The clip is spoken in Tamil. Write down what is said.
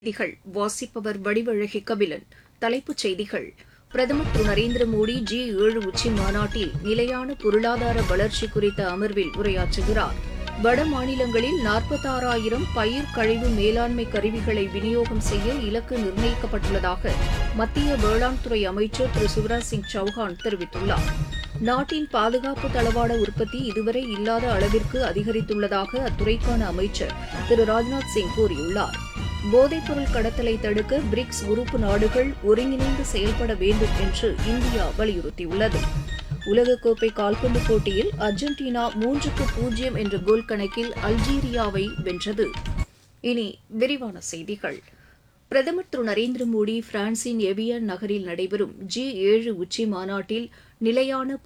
செய்திகள் வாசிப்பவர் வடிவழகி கபிலன் தலைப்புச் செய்திகள் பிரதமர் திரு நரேந்திர மோடி ஜி ஏழு உச்சி மாநாட்டில் நிலையான பொருளாதார வளர்ச்சி குறித்த அமர்வில் உரையாற்றுகிறார் வட மாநிலங்களில் நாற்பத்தாறாயிரம் பயிர் கழிவு மேலாண்மை கருவிகளை விநியோகம் செய்ய இலக்கு நிர்ணயிக்கப்பட்டுள்ளதாக மத்திய வேளாண் துறை அமைச்சர் திரு சிவராஜ் சிங் சௌஹான் தெரிவித்துள்ளார் நாட்டின் பாதுகாப்பு தளவாட உற்பத்தி இதுவரை இல்லாத அளவிற்கு அதிகரித்துள்ளதாக அத்துறைக்கான அமைச்சர் திரு ராஜ்நாத் சிங் கூறியுள்ளார் போதைப்பொருள் கடத்தலை தடுக்க பிரிக்ஸ் உறுப்பு நாடுகள் ஒருங்கிணைந்து செயல்பட வேண்டும் என்று இந்தியா வலியுறுத்தியுள்ளது உலகக்கோப்பை கால்பந்து போட்டியில் அர்ஜென்டினா மூன்றுக்கு பூஜ்ஜியம் என்ற கோல் கணக்கில் அல்ஜீரியாவை வென்றது இனி விரிவான செய்திகள் பிரதமர் திரு நரேந்திர மோடி பிரான்சின் எவியன் நகரில் நடைபெறும் ஜி ஏழு உச்சி மாநாட்டில் நிலையான